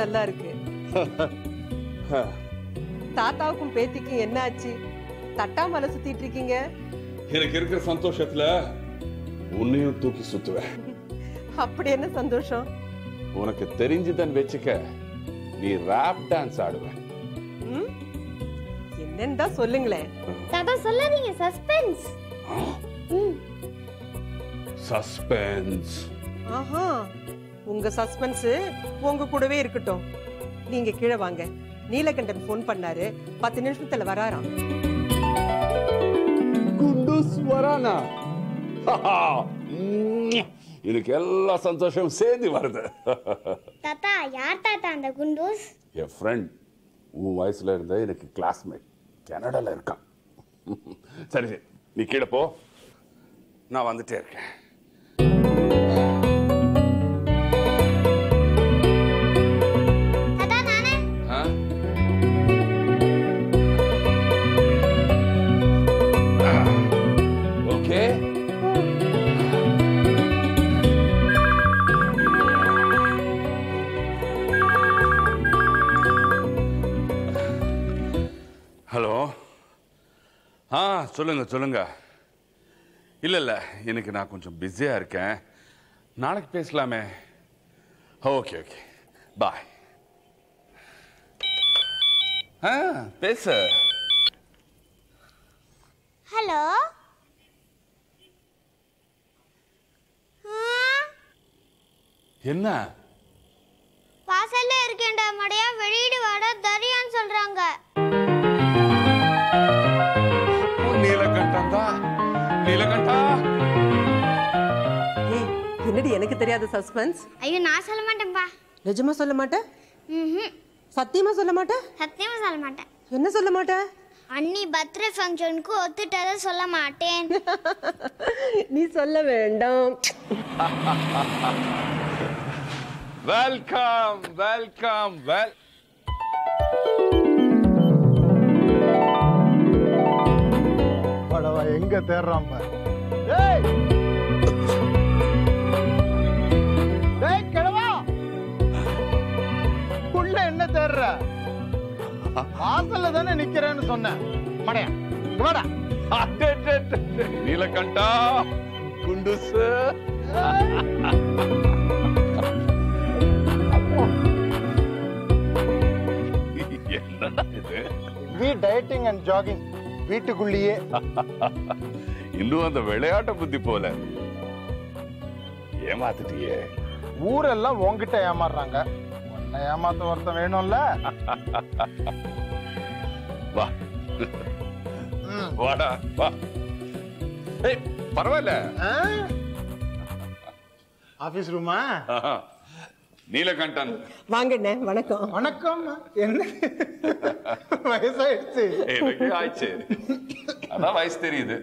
நல்லா இருக்கு தாத்தாவுக்கும் பேத்திக்கும் என்ன ஆச்சு தட்டாமலை சுத்திட்டு இருக்கீங்க எனக்கு இருக்கிற சந்தோஷத்துல உன்னையும் தூக்கி சுத்துவேன் அப்படி என்ன சந்தோஷம் உனக்கு தெரிஞ்சுதான் வச்சுக்க நீ ராப் டான்ஸ் ஆடுவ ம்? என்னன்னு தான் சொல்லுங்களேன் தாத்தா சொல்லாதீங்க சஸ்பென்ஸ் சஸ்பென்ஸ் ஆஹா உங்க சஸ்பென்ஸ் உங்க கூடவே இருக்கட்டும் நீங்க கீழே வாங்க நீலகண்டன் ஃபோன் பண்ணாரு பத்து நிமிஷத்துல வராராம் குண்டூஸ் வரானா எனக்கு எல்லா சந்தோஷம் சேர்ந்து வருது தாத்தா யார் தாத்தா அந்த குண்டூஸ் என் ஃப்ரெண்ட் உன் வயசுல இருந்த எனக்கு கிளாஸ்மேட் கனடால இருக்கான் சரி சரி நீ கீழே போ நான் வந்துட்டே இருக்கேன் தாத்தா நானே ஆ? ஓகே ஹலோ ஆ சொல்லுங்க சொல்லுங்க இல்லை இல்லை எனக்கு நான் கொஞ்சம் பிஸியாக இருக்கேன் நாளைக்கு பேசலாமே ஓகே ஓகே பாய் ஆ பேசு ஹலோ என்ன வாசல்ல இருக்கேன்டா மடையா வெளியிடு வாடா தரியான்னு சொல்றாங்க நீலகண்டம் தான் நீலகண்டா ஏய் என்னடி எனக்கு தெரியாத சஸ்பென்ஸ் ஐயோ நான் சொல்ல மாட்டேன்பா நிஜமா சொல்ல மாட்டேன் ம்ஹும். சத்தியமா சொல்ல மாட்டேன் சத்தியமா சொல்ல மாட்டேன் என்ன சொல்ல மாட்டேன் அண்ணி பர்த்டே ஃபங்க்ஷனுக்கு ஒத்துட்டதை சொல்ல மாட்டேன் நீ சொல்ல வேண்டாம் வெல்கம் வெல்கம் வெல் படவா எங்க தேடுறான் பாரு டேய் டேய் கிழவா உள்ள என்ன தேடுற வாசல்ல தானே நிக்கிறேன்னு சொன்னேன் மடையா இங்க வாடா நீலகண்டா குண்டுசு என்னடா இது வி டயட்டிங் அண்ட் ஜாகிங் வீட்டுக்குள்ளேயே இன்னும் அந்த விளையாட்ட புத்தி போல ஏமாத்திட்டியே ஊரெல்லாம் உன்கிட்ட ஏமாறுறாங்க உன்னை ஏமாத்த ஒருத்தன் வேணும்ல வா ம். வாடா வா ஏய் பரவாயில்ல ஆபீஸ் ரூமா ஆஹா. நீலகண்டன் வாங்கண்ணே வணக்கம் வணக்கம் என்ன வயசாயிடுச்சு எனக்கு ஆயிடுச்சு அதான் வயசு தெரியுது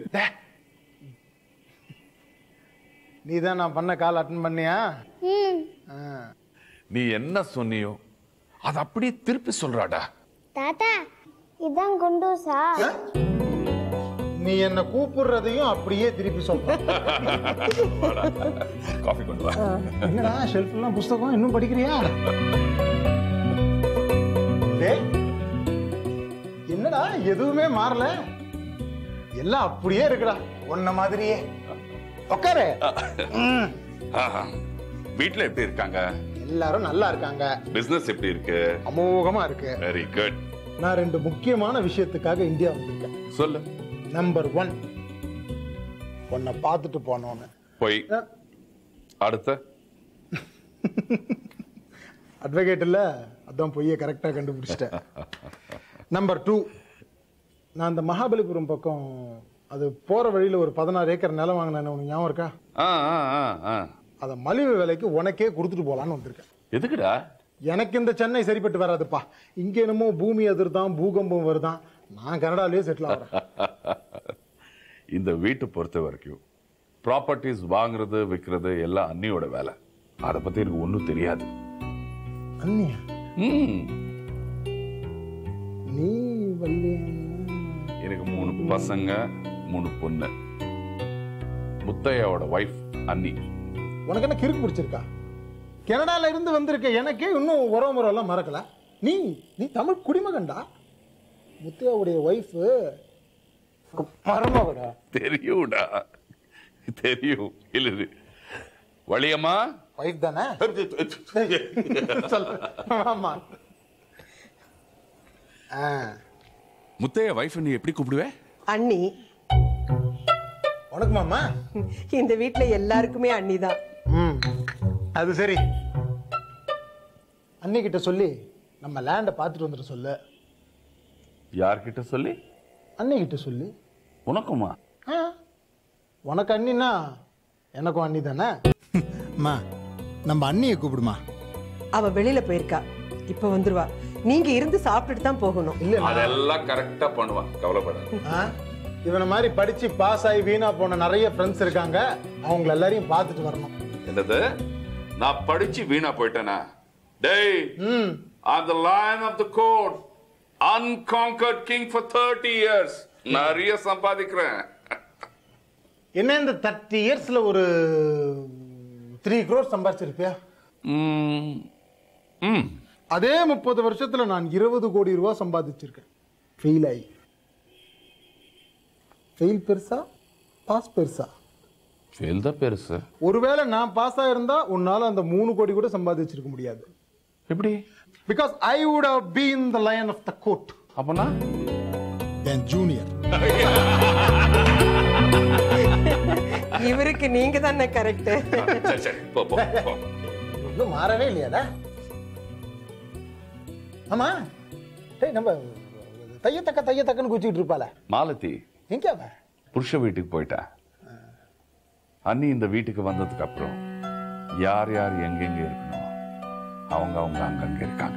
நீ தான் நான் பண்ண கால் அட்டன் பண்ணியா ம் ஆ. நீ என்ன சொன்னியோ அது அப்படியே திருப்பி சொல்றாடா தாத்தா இதான் குண்டூஸா நீ என்ன கூப்பிடுறதையும் அப்படியே திருப்பி சொல்ற காஃபி கொண்டு வா என்னடா ஷெல்ஃப் எல்லாம் புஸ்தகம் இன்னும் படிக்கிறியா டேய், என்னடா எதுவுமே மாறல எல்லாம் அப்படியே இருக்குடா உன்ன மாதிரியே உட்காரு ம். ஆஹா. வீட்ல எப்படி இருக்காங்க எல்லாரும் நல்லா இருக்காங்க பிசினஸ் எப்படி இருக்கு அமோகமா இருக்கு வெரி குட் நான் ரெண்டு முக்கியமான விஷயத்துக்காக இந்தியா வந்திருக்கேன் சொல்லு நம்பர் ஒன் உன்னை பார்த்துட்டு போனோன்னு போய் அடுத்த அட்வொகேட் இல்ல அதான் பொய்யை கரெக்டாக கண்டுபிடிச்சிட்டேன் நம்பர் டூ நான் அந்த மகாபலிபுரம் பக்கம் அது போற வழியில ஒரு பதினாறு ஏக்கர் நிலம் வாங்கினேன் உனக்கு ஞாபகம் இருக்கா ஆ, ஆ, ஆ, ஆ. அதை மலிவு விலைக்கு உனக்கே கொடுத்துட்டு போலான்னு வந்திருக்கேன் எதுக்குடா எனக்கு இந்த சென்னை சரிப்பட்டு வராதுப்பா இங்க என்னமோ பூமி அதிர்தான் பூகம்பம் வருதான் நான் கனடாலேயே செட்டில் ஆகிறேன் இந்த வீட்டை பொறுத்த வரைக்கும் ப்ராப்பர்ட்டிஸ் வாங்குறது விற்கிறது எல்லாம் அண்ணியோட வேலை அதை பத்தி எனக்கு ஒன்றும் தெரியாது அண்ணியா ம். நீ வள்ளியா எனக்கு மூணு பசங்க மூணு பொண்ணு முத்தையாவோட ஒய்ஃப் அண்ணி உனக்கு என்ன கிறுக்கு பிடிச்சிருக்கா கனடால இருந்து வந்திருக்க எனக்கே இன்னும் உறவு முறையெல்லாம் மறக்கல நீ நீ தமிழ் குடிமகன்டா முத்தையாவுடைய ஒய்ஃபு மருமகடா தெரியும்டா தெரியும் இல்லது வழியம்மா ஒய்ஃப் தானே சொல்லு. ஆமா ஆ முத்தைய வைஃப் நீ எப்படி கூப்பிடுவே அண்ணி உனக்கு மாமா இந்த வீட்ல எல்லாருக்குமே அண்ணி தான் ம் அது சரி அன்னிக்கிட்ட சொல்லி நம்ம லேண்டை பார்த்துட்டு வந்துட சொல்லு யார்கிட்ட சொல்லி அன்னிக்கிட்ட சொல்லி உனக்குமா ஆ உனக்கு அண்ணினா எனக்கும் அண்ணி தானே அம்மா நம்ம அண்ணியை கூப்பிடுமா அவ வெளியில போயிருக்கா இப்ப வந்துருவா நீங்க இருந்து சாப்பிட்டுட்டு தான் போகணும் இல்ல அதெல்லாம் கரெக்டா பண்ணுவான் கவலைப்படாத ஆ இவனை மாதிரி படிச்சு பாஸ் ஆகி வீணா போன நிறைய ஃப்ரெண்ட்ஸ் இருக்காங்க அவங்கள எல்லாரையும் பார்த்துட்டு வரணும் என்னது நான் படிச்சு வீணா போயிட்டேனா டேய் ம் I'm the lion of the court. Unconquered king for 30 years. நிறைய சம்பாதிக்கிறேன் என்ன இந்த தேர்ட்டி இயர்ஸ்ல ஒரு த்ரீ க்ரோர் சம்பாதிச்சிருப்பியா ம். ம். அதே முப்பது வருஷத்துல நான் இருபது கோடி ரூபாய் சம்பாதிச்சிருக்கேன் ஃபெயில் ஆகி ஃபெயில் பெருசா பாஸ் பெருசா ஃபெயில் தான் பெருசு ஒருவேளை நான் பாஸ் ஆயிருந்தா உன்னால அந்த மூணு கோடி கூட சம்பாதிச்சிருக்க முடியாது எப்படி because I would have been the lion of the court அப்பனா என் ஜூனியர் இவருக்கு நீங்க தானே கரெக்ட் சரி சரி போ போ போ. இன்னும் மாறவே இல்லையாடா ஆமா டேய் நம்ம தையத்தக்க தையத்தக்கன்னு குச்சிக்கிட்டு இருப்பாள மாலதி எங்க அவ புருஷ வீட்டுக்கு போயிட்டா அண்ணி இந்த வீட்டுக்கு வந்ததுக்கு அப்புறம் யார் யார் எங்கெங்க இருக்கணும் அவங்க அவங்க அங்கங்க இருக்காங்க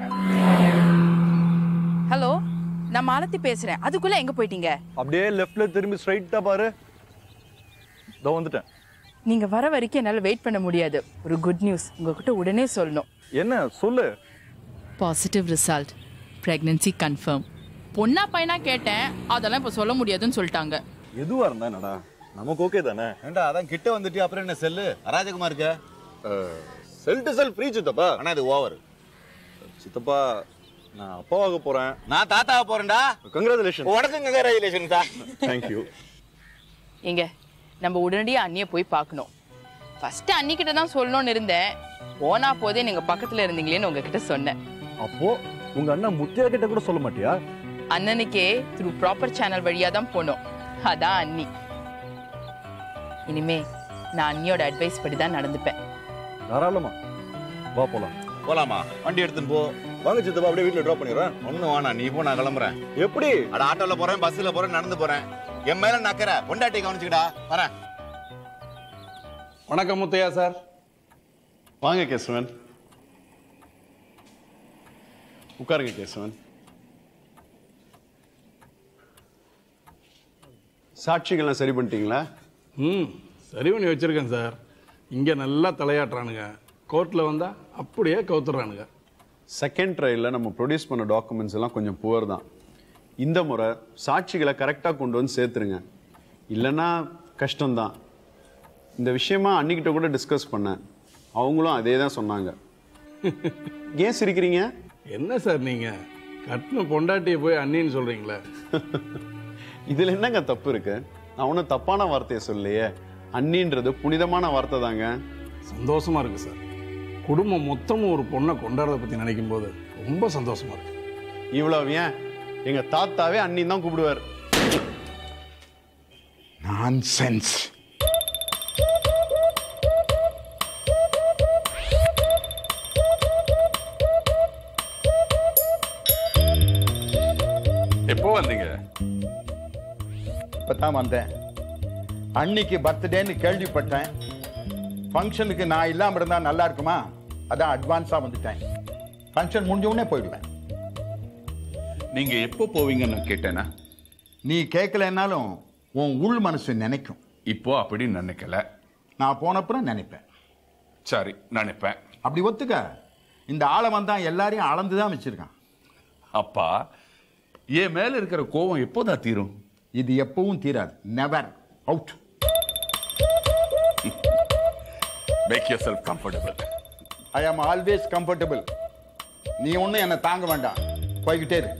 ஹலோ நான் மாலத்தி பேசுறேன் அதுக்குள்ள எங்க போயிட்டீங்க அப்படியே லெஃப்ட்ல திரும்பி ஸ்ட்ரைட்டா பாரு இதோ வந்துட்டேன் நீங்க வர வரைக்கும் என்னால வெயிட் பண்ண முடியாது ஒரு குட் நியூஸ் உங்ககிட்ட உடனே சொல்லணும் என்ன சொல்லு பாசிட்டிவ் ரிசல்ட் பிரெக்னன்சி கன்ஃபார்ம் பொண்ணா பையனா கேட்டேன் அதெல்லாம் இப்ப சொல்ல முடியாதுன்னு சொல்லிட்டாங்க எதுவா இருந்தா என்னடா நமக்கு ஓகே தானே ஏண்டா அதான் கிட்ட வந்துட்டு அப்புறம் என்ன செல்லு அராஜகமா இருக்க செல் டு செல் ஃப்ரீ சித்தப்பா ஆனா இது ஓவர் சித்தப்பா நான் அப்பாவாக போறேன் நான் தாத்தாவை போறேன்டா கங்க்ராச்சுலேஷன் உனக்கு கங்க்ராச்சுலேஷன் தான் தேங்க்யூ எங்க நம்ம உடனடியா அண்ணிய போய் பார்க்கணும் ஃபர்ஸ்ட் அண்ணிக்கிட்ட தான் சொல்லணும்னு இருந்தேன் போனா போதே நீங்க பக்கத்துல இருந்தீங்களேன்னு உங்ககிட்ட சொன்னேன் அப்போ உங்க அண்ணன் முத்தியா கிட்ட கூட சொல்ல மாட்டியா அண்ணனுக்கே த்ரூ ப்ராப்பர் சேனல் வழியா தான் போனோம் அதான் அண்ணி இனிமே நான் அண்ணியோட அட்வைஸ் படி தான் நடந்துப்பேன் தாராளமா வா போலாம் போலாமா வண்டி எடுத்துன்னு போ வாங்க சித்தப்பா அப்படியே வீட்டுல டிராப் பண்ணிடுறேன் ஒண்ணு வேணாம் நீ போ நான் கிளம்புறேன் எப்படி அட ஆட்டோல போறேன் பஸ்ல போறேன் நடந்து போறேன் என் மேல நக்கற பொண்டாட்டி கவனிச்சுக்கடா வரேன் வணக்கம் முத்தையா சார் வாங்க கேசவன் உட்காருங்க கேசவன் சாட்சிகள்லாம் சரி பண்ணிட்டீங்களா ம் சரி பண்ணி வச்சிருக்கேன் சார் இங்கே நல்லா தலையாட்டுறானுங்க கோர்ட்டில் வந்தால் அப்படியே கவுத்துறானுங்க செகண்ட் ட்ரையலில் நம்ம ப்ரொடியூஸ் பண்ண டாக்குமெண்ட்ஸ் எல்லாம் கொஞ்சம் புவர் தான் இந்த முறை சாட்சிகளை கரெக்டாக கொண்டு வந்து சேர்த்துருங்க இல்லைன்னா கஷ்டம்தான் இந்த விஷயமா அன்னிக்கிட்ட கூட டிஸ்கஸ் பண்ணேன் அவங்களும் அதே தான் சொன்னாங்க ஏன் சிரிக்கிறீங்க என்ன சார் நீங்கள் கட்டின பொண்டாட்டியை போய் அண்ணின்னு சொல்கிறீங்களே இதில் என்னங்க தப்பு இருக்கு நான் ஒன்றும் தப்பான வார்த்தையை சொல்லலையே அன்னின்றது புனிதமான வார்த்தை தாங்க சந்தோஷமா இருக்கு சார் குடும்பம் மொத்தமும் ஒரு பொண்ணை கொண்டாடுறத பற்றி நினைக்கும் போது ரொம்ப சந்தோஷமா இருக்கு இவ்வளவு ஏன் எங்க தாத்தாவே அண்ணி தான் கூப்பிடுவார் நான்சென்ஸ் எப்போ வந்தீங்க இப்பதான் வந்தேன் அன்னைக்கு பர்த்டேன்னு கேள்விப்பட்டேன் ஃபங்க்ஷனுக்கு நான் இல்லாம இருந்தா நல்லா இருக்குமா அதான் அட்வான்ஸா வந்துட்டேன் ஃபங்க்ஷன் முடிஞ்ச உடனே போயிடுவேன் நீங்க எப்போ போவீங்கன்னு நான் கேட்டேனா நீ கேட்கலன்னாலும் உன் உள் மனசு நினைக்கும் இப்போ அப்படி நினைக்கல நான் போனப்புறம் நினைப்பேன் சரி நினைப்பேன் அப்படி ஒத்துக்க இந்த ஆளை வந்தான் எல்லாரையும் அளந்து தான் வச்சிருக்கான் அப்பா என் மேல இருக்கிற கோவம் எப்போதான் தீரும் இது எப்பவும் தீராது never out make yourself comfortable I am always comfortable நீ ஒன்றும் என்னை தாங்க வேண்டாம் போய்கிட்டே இரு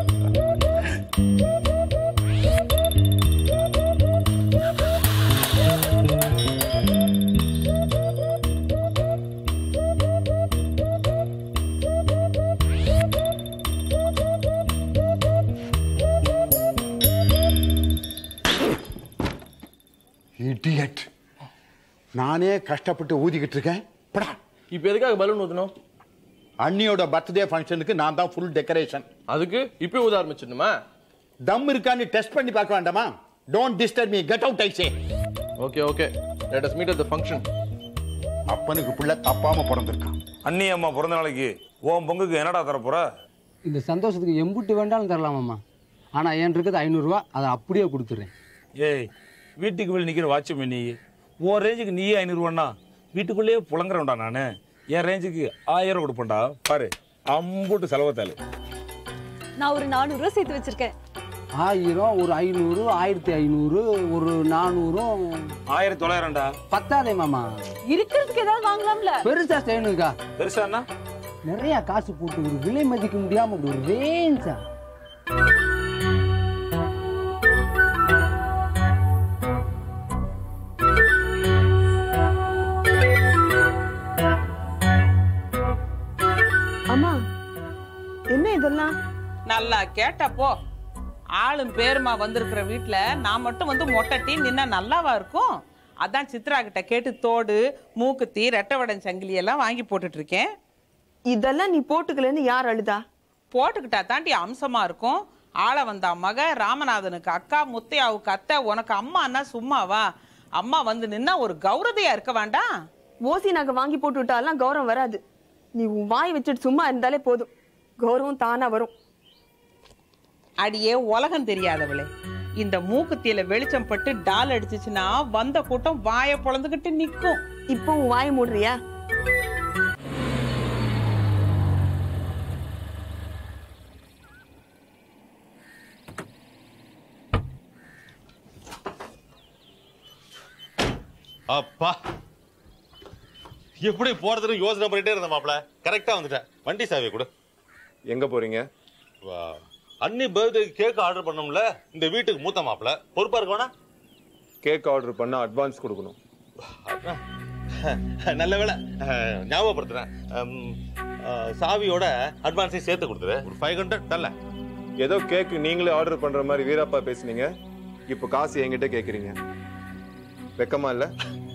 இடியட் நானே கஷ்டப்பட்டு ஊதிக்கிட்டு இருக்கேன் படா இப்போ எதுக்காக பலூன் ஊத்தணும் அண்ணியோட பர்த்டே ஃபங்க்ஷனுக்கு நான் தான் ஃபுல் டெக்கரேஷன் அதுக்கு இப்போ ஊத ஆரம்பிச்சிடணுமா தம் இருக்கான்னு டெஸ்ட் பண்ணி பார்க்க வேண்டாமா don't disturb me get out I say okay okay let us meet at the function அப்பனுக்கு புள்ள தப்பாம பிறந்திருக்கான் அண்ணி அம்மா பிறந்த நாளைக்கு உன் பொங்குக்கு என்னடா தரப்போற இந்த சந்தோஷத்துக்கு எம்புட்டு வேண்டாலும் தரலாமாம்மா ஆனால் என் இருக்குது ஐநூறுரூவா அதை அப்படியே கொடுத்துட்றேன் ஏய் வீட்டுக்கு வெளியே நிற்கிற வாட்ச் நீ உன் ரேஞ்சுக்கு நீயே ஐநூறுவாண்ணா வீட்டுக்குள்ளேயே புலங்குறவன்டா நான் என் ரேஞ்சுக்கு ஆயிரம் கொடுப்பேன்டா பாரு அம்புட்டு செலவத்தாள் நான் ஒரு நானூறுரூவா சேர்த்து வச்சிருக்கேன் ஆயிரம் ஒரு ஐநூறு ஆயிரத்தி ஐநூறு ஒரு நானூறும் ஆயிரத்தி தொள்ளாயிரம்டா பத்தாதே மாமா இருக்கிறதுக்கு ஏதாவது வாங்கலாம்ல பெருசா செய்யணுக்கா பெருசாண்ணா நிறைய காசு போட்டு ஒரு விலை மதிக்க முடியாம இப்படி ஒரு ரேஞ்சா அம்மா என்ன இதெல்லாம் நல்லா கேட்டப்போ ஆளும் பேருமா வந்திருக்கிற வீட்ல நான் மட்டும் வந்து மொட்டட்டி நின்னா நல்லாவா இருக்கும் அதான் சித்ரா கிட்ட கேட்டு தோடு மூக்குத்தி ரெட்டவடன் சங்கிலி எல்லாம் வாங்கி போட்டுட்டு இருக்கேன் இதெல்லாம் நீ போட்டுக்கலன்னு யார் அழுதா போட்டுக்கிட்டா தாண்டி அம்சமா இருக்கும் ஆள வந்தா மக ராமநாதனுக்கு அக்கா முத்தையாவுக்கு அத்தை உனக்கு அம்மான்னா சும்மாவா அம்மா வந்து நின்னா ஒரு கௌரதையா இருக்க வேண்டாம் ஓசி நகை வாங்கி போட்டு விட்டாலாம் கௌரவம் வராது நீ உன் வாய் வச்சுட்டு சும்மா இருந்தாலே போதும் கௌரவம் தானா வரும் அடியே உலகம் தெரியாதவளே இந்த மூக்குத்தியில வெளிச்சம் பட்டு டால் அடிச்சுச்சுன்னா வந்த கூட்டம் வாயை பொழந்துகிட்டு நிக்கும் இப்போ உன் வாயை மூடுறியா அப்பா எப்படி போறதுன்னு யோசனை பண்ணிட்டே இருந்தேன் மாப்ள கரெக்டா வந்துட்டேன் வண்டி சாவியை கொடு எங்க போறீங்க அன்னி பர்த்டே கேக் ஆர்டர் பண்ணோம்ல இந்த வீட்டுக்கு மூத்த மாப்ள பொறுப்பா இருக்க வேணா கேக் ஆர்டர் பண்ண அட்வான்ஸ் கொடுக்கணும் நல்ல வேலை அஹ், ஞாபகப்படுத்துறேன் ஹம், அஹ், சாவியோட அட்வான்ஸையும் சேர்த்து கொடுத்துரு ஒரு ஃபைவ் ஹண்ட்ரட் தரல ஏதோ கேக் நீங்களே ஆர்டர் பண்ற மாதிரி வீராப்பா பேசுனீங்க இப்போ காசு என்கிட்ட கேக்குறீங்க வெக்கமா இல்ல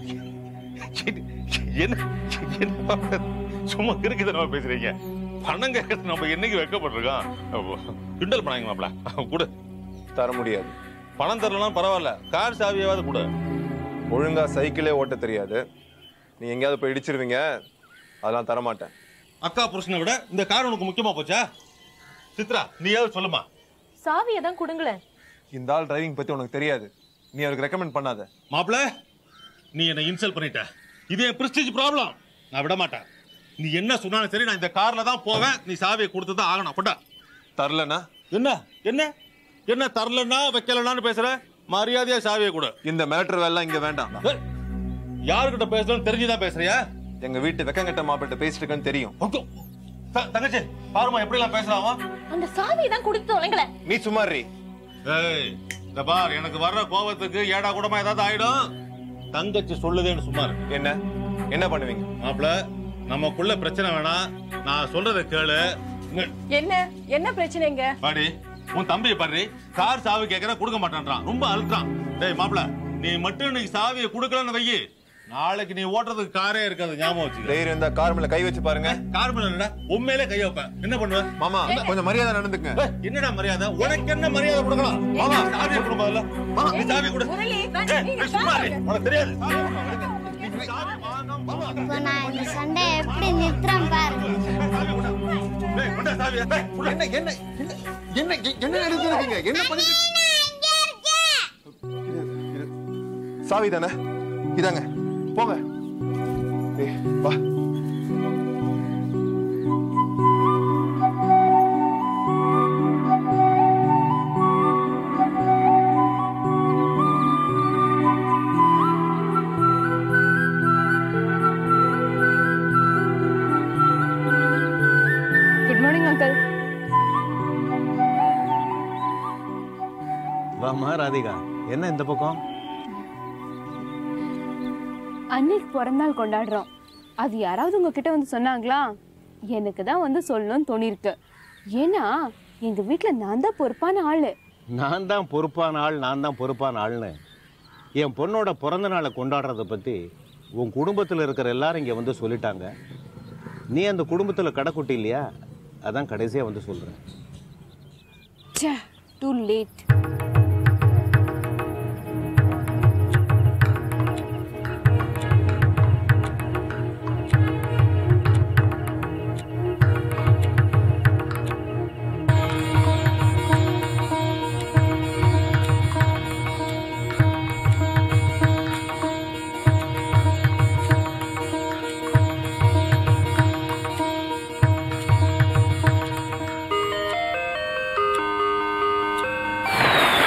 என்ன என்ன மாப்ள, சும்மா கிறுக்குதனமா பேசுறீங்க பணம் கேட்கறது நம்ம என்னைக்கு வைக்கப்பட்டிருக்கோம் கிண்டல் பண்ணாங்க மாப்ள கொடு தர முடியாது பணம் தரலாம் பரவாயில்ல கார் சாவியாவது கொடு ஒழுங்கா சைக்கிளே ஓட்ட தெரியாது நீ எங்கேயாவது போய் இடிச்சிருவீங்க அதெல்லாம் தர மாட்டேன் அக்கா புருஷனை விட இந்த கார் உனக்கு முக்கியமா போச்சா சித்ரா நீயாவது சொல்லுமா சாவியை தான் கொடுங்களேன் இந்த ஆள் டிரைவிங் பத்தி உனக்கு தெரியாது நீ அவருக்கு ரெக்கமெண்ட் பண்ணாத மாப்ள நீ என்ன இன்சல்ட் பண்ணிட்ட இது என் பிரஸ்டீஜ் ப்ராப்ளம் நான் விட மாட்டேன் நீ என்ன சொன்னாலும் சரி நான் இந்த கார்ல தான் போவேன் நீ சாவியை கொடுத்து தான் ஆகணும் போட்டா தரலனா என்ன என்ன என்ன தரலன்னா வைக்கலனான்னு பேசுற மரியாதையா சாவியை கொடு இந்த மேட்டர் வேலை இங்க வேண்டாம் யாருக்கிட்ட பேசுறேன்னு தெரிஞ்சுதான் பேசுறியா எங்க வீட்டு வெக்கங்கட்ட மாப்பிட்ட பேசிட்டு இருக்கேன்னு தெரியும் த- தங்கச்சி பாருமா எப்படி எல்லாம் பேசுறான் அவன். அந்த சாவியை தான் கொடுத்து தொலைங்களேன் நீ சும்மாரி ஏய் இந்த பார் எனக்கு வர்ற கோபத்துக்கு ஏடா கூடமா ஏதாவது ஆயிடும் தங்கச்சி சொல்லுதேன்னு சும்மா இரு. என்ன என்ன பண்ணுவீங்க மாப்ள நமக்குள்ள பிரச்சனை வேணாம் நான் சொல்றத கேளு இங்க என்ன என்ன பிரச்சனைங்க பாடி உன் தம்பியை பாரு கார் சாவி கேக்குற கொடுக்க மாட்டான்றான் ரொம்ப அழுக்கான் டேய் மாப்ள நீ மட்டும் இன்னைக்கு சாவியை கொடுக்கலன்னு வையி நாளைக்கு நீ ஓட்டுறதுக்கு காரே இருக்காது ஞாபகம் வச்சுக்க தைரியம் இருந்தா கார் மேல கை வச்சு பாருங்க கார் மேல இல்லடா உண்மையிலே கை வைப்பேன் என்ன பண்ணுவ மாமா கொஞ்சம் மரியாதை நடந்துக்குங்க ஏய், என்னடா மரியாதை உனக்கு என்ன மரியாதை கொடுக்கலாம் மாமா சாவியை கொடு முதல்ல மாமா நீ சாவியை கொடு ஏய், நீ சும்மா இரு. உனக்கு தெரியாது சாவியை கொடு. இப்போ நான் இந்த சண்டை எப்படி நிறுத்துறேன் பாருங்க டேய், கொண்டா சாவியை. டேய், கொடு. என்ன என்ன என்ன என்ன எடுத்துருக்கீங்க என்ன பண்ணிட்டு சாவி தானே இதாங்க போங்க ஏய், வா ஆமா ராதிகா என்ன இந்த பக்கம் அன்னைக்கு பிறந்தநாள் கொண்டாடுறோம் அது யாராவது உங்ககிட்ட வந்து சொன்னாங்களா எனக்கு தான் வந்து சொல்லணும்னு தோணிருக்கு ஏன்னா எங்க வீட்ல நான் தான் பொறுப்பான ஆளு நான் தான் பொறுப்பான ஆள் நான் தான் பொறுப்பான ஆள்னு என் பொண்ணோட பிறந்த நாளை கொண்டாடுறத பத்தி உன் குடும்பத்தில் இருக்கிற எல்லாரும் இங்கே வந்து சொல்லிட்டாங்க நீ அந்த குடும்பத்தில் கடைக்குட்டி இல்லையா அதான் கடைசியாக வந்து சொல்கிறேன் டூ லேட் ஆ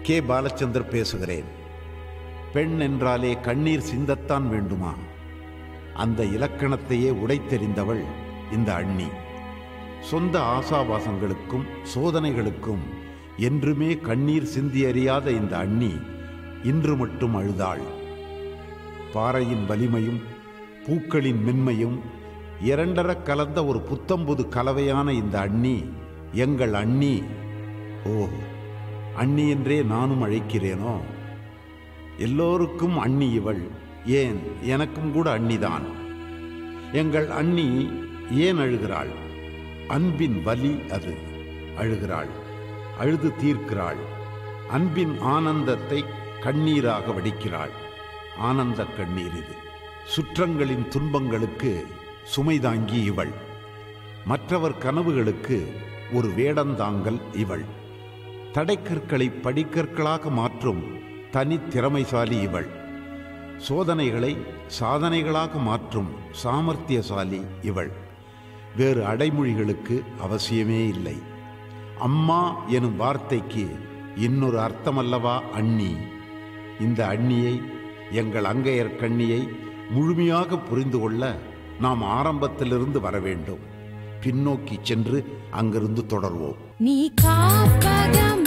கே பாலச்சந்தர் பேசுகிறேன் பெண் என்றாலே கண்ணீர் சிந்தத்தான் வேண்டுமா அந்த இலக்கணத்தையே உடைத்தெறிந்தவள் இந்த அண்ணி சொந்த ஆசாபாசங்களுக்கும் சோதனைகளுக்கும் என்றுமே கண்ணீர் சிந்தி அறியாத இந்த அண்ணி இன்று மட்டும் அழுதாள் பாறையின் வலிமையும் பூக்களின் மென்மையும் இரண்டரக் கலந்த ஒரு புத்தம்புது கலவையான இந்த அண்ணி எங்கள் அண்ணி ஓ அண்ணி என்றே நானும் அழைக்கிறேனோ எல்லோருக்கும் அண்ணி இவள் ஏன் எனக்கும் கூட அண்ணிதான் எங்கள் அண்ணி ஏன் அழுகிறாள் அன்பின் வலி அது அழுகிறாள் அழுது தீர்க்கிறாள் அன்பின் ஆனந்தத்தை கண்ணீராக வடிக்கிறாள் ஆனந்த கண்ணீர் இது சுற்றங்களின் துன்பங்களுக்கு சுமை தாங்கி இவள் மற்றவர் கனவுகளுக்கு ஒரு வேடந்தாங்கல் இவள் தடைக்கற்களை படிக்கற்களாக மாற்றும் தனி திறமைசாலி இவள் சோதனைகளை சாதனைகளாக மாற்றும் சாமர்த்தியசாலி இவள் வேறு அடைமொழிகளுக்கு அவசியமே இல்லை அம்மா எனும் வார்த்தைக்கு இன்னொரு அர்த்தமல்லவா அண்ணி இந்த அண்ணியை எங்கள் அங்கையர் கண்ணியை முழுமையாக புரிந்து கொள்ள நாம் ஆரம்பத்திலிருந்து வர வேண்டும் பின்னோக்கி சென்று அங்கிருந்து தொடர்வோம் நீ காப்பகம்